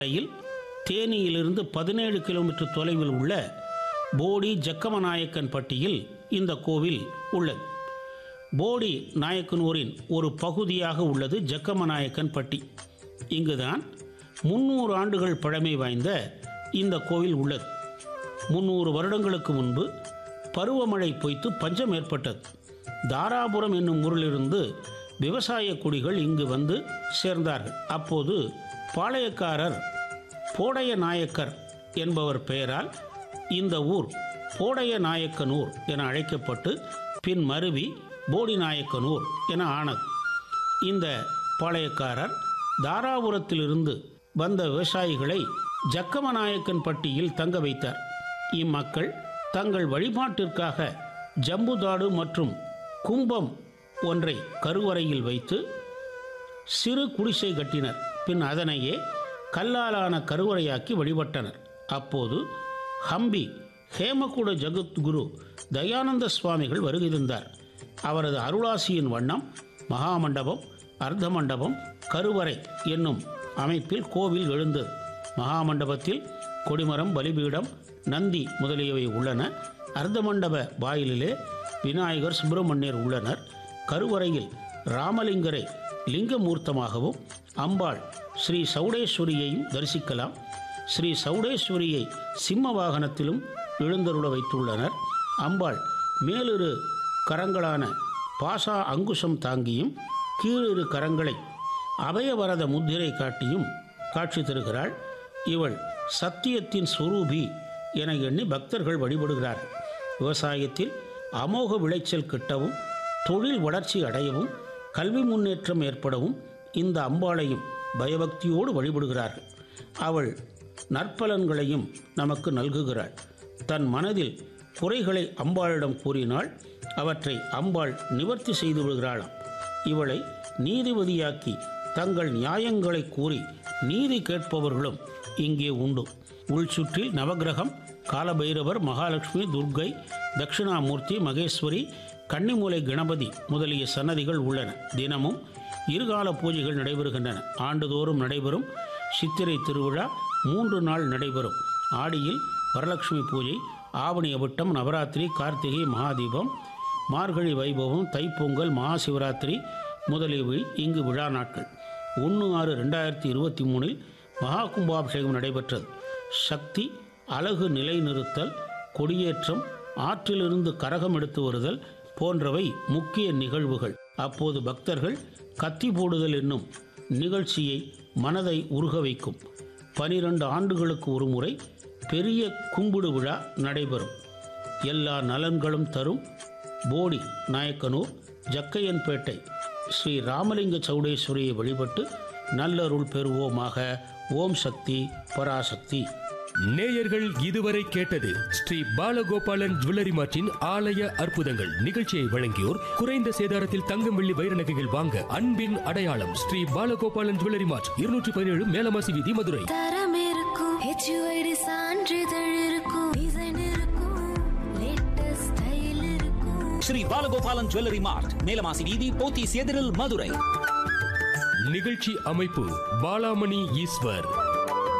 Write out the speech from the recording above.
ரயில் தேனியிலிருந்து பதினேழு கிலோமீட்டர் தொலைவில் உள்ள போடி ஜக்கமநாயக்கன் பட்டியில் இந்த கோவில் உள்ளது போடி நாயக்கனூரின் ஒரு பகுதியாக உள்ளது ஜக்கமநாயக்கன் பட்டி இங்குதான் முன்னூறு ஆண்டுகள் பழமை வாய்ந்த இந்த கோவில் உள்ளது முன்னூறு வருடங்களுக்கு முன்பு பருவமழை பொய்த்து பஞ்சம் ஏற்பட்டது தாராபுரம் என்னும் ஊரிலிருந்து விவசாய குடிகள் இங்கு வந்து சேர்ந்தார்கள் அப்போது பாளையக்காரர் போடைய நாயக்கர் என்பவர் பெயரால் இந்த ஊர் போடைய நாயக்கனூர் என அழைக்கப்பட்டு பின் மருவி போடி நாயக்கனூர் என ஆனது இந்த பாளையக்காரர் தாராபுரத்திலிருந்து வந்த விவசாயிகளை ஜக்கமநாயக்கன் பட்டியில் தங்க வைத்தார் இம்மக்கள் தங்கள் வழிபாட்டிற்காக ஜம்புதாடு மற்றும் கும்பம் ஒன்றை கருவறையில் வைத்து சிறு குடிசை கட்டினர் பின் அதனையே கல்லாலான கருவறையாக்கி வழிபட்டனர் அப்போது ஹம்பி ஹேமகுட ஜகத்குரு தயானந்த சுவாமிகள் வருகை தந்தார் அவரது அருளாசியின் வண்ணம் மகாமண்டபம் அர்த்த மண்டபம் கருவறை என்னும் அமைப்பில் கோவில் எழுந்தது மகாமண்டபத்தில் கொடிமரம் பலிபீடம் நந்தி முதலியவை உள்ளன அர்த்த மண்டப வாயிலிலே விநாயகர் சுப்பிரமணியர் உள்ளனர் கருவறையில் ராமலிங்கரை லிங்கமூர்த்தமாகவும் அம்பாள் ஸ்ரீ சௌடேஸ்வரியையும் தரிசிக்கலாம் ஸ்ரீ சௌடேஸ்வரியை சிம்ம வாகனத்திலும் எழுந்தருள வைத்துள்ளனர் அம்பாள் மேலிரு கரங்களான பாசா அங்குசம் தாங்கியும் கீழிரு கரங்களை அபயவரத முத்திரை காட்டியும் காட்சி தருகிறாள் இவள் சத்தியத்தின் சுரூபி என எண்ணி பக்தர்கள் வழிபடுகிறார்கள் விவசாயத்தில் அமோக விளைச்சல் கிட்டவும் தொழில் வளர்ச்சி அடையவும் கல்வி முன்னேற்றம் ஏற்படவும் இந்த அம்பாளையும் பயபக்தியோடு வழிபடுகிறார்கள் அவள் நற்பலன்களையும் நமக்கு நல்குகிறாள் தன் மனதில் குறைகளை அம்பாளிடம் கூறினால் அவற்றை அம்பாள் நிவர்த்தி செய்து விடுகிறாளாம் இவளை நீதிபதியாக்கி தங்கள் நியாயங்களை கூறி நீதி கேட்பவர்களும் இங்கே உண்டு உள்சுற்றில் நவக்கிரகம் காலபைரவர் மகாலட்சுமி துர்க்கை தட்சிணாமூர்த்தி மகேஸ்வரி கன்னிமூலை கணபதி முதலிய சன்னதிகள் உள்ளன தினமும் இருகால பூஜைகள் நடைபெறுகின்றன ஆண்டுதோறும் நடைபெறும் சித்திரை திருவிழா மூன்று நாள் நடைபெறும் ஆடியில் வரலட்சுமி பூஜை ஆவணி அவிட்டம் நவராத்திரி கார்த்திகை மகாதீபம் மார்கழி வைபவம் தைப்பொங்கல் மகாசிவராத்திரி முதலியவை இங்கு விழா நாட்கள் ஒன்று ஆறு ரெண்டாயிரத்தி இருபத்தி மூணில் மகா கும்பாபிஷேகம் நடைபெற்றது சக்தி அழகு நிலைநிறுத்தல் கொடியேற்றம் ஆற்றிலிருந்து கரகம் எடுத்து வருதல் போன்றவை முக்கிய நிகழ்வுகள் அப்போது பக்தர்கள் கத்தி போடுதல் என்னும் நிகழ்ச்சியை மனதை உருக வைக்கும் பனிரெண்டு ஆண்டுகளுக்கு ஒரு முறை பெரிய கும்பிடு விழா நடைபெறும் எல்லா நலன்களும் தரும் போடி நாயக்கனூர் ஜக்கையன்பேட்டை ஸ்ரீ ராமலிங்க சௌடேஸ்வரியை வழிபட்டு நல்லருள் பெறுவோமாக ஓம் சக்தி பராசக்தி நேயர்கள் இதுவரை கேட்டது ஸ்ரீ பாலகோபாலன் ஜுவல்லரி மார்ட்டின் ஆலய அற்புதங்கள் நிகழ்ச்சியை வழங்கியோர் குறைந்த சேதாரத்தில் தங்கம் வெள்ளி வைர நகைகள் வாங்க அன்பின் அடையாளம் ஸ்ரீ பாலகோபாலன் ஜுவல்லரி மார்ட் இருநூற்றி பதினேழு மேலமாசி வீதி மதுரை தரம் இருக்கும் ஹெச்யூஐடி சான்றிதழ் இருக்கும் டிசைன் இருக்கும் லேட்டஸ்ட் ஸ்டைல் இருக்கும் ஸ்ரீ பாலகோபாலன் ஜுவல்லரி மார்ட் மேலமாசி வீதி போத்தீஸ் எதிரில் மதுரை நிகழ்ச்சி அமைப்பு பாலாமணி ஈஸ்வர்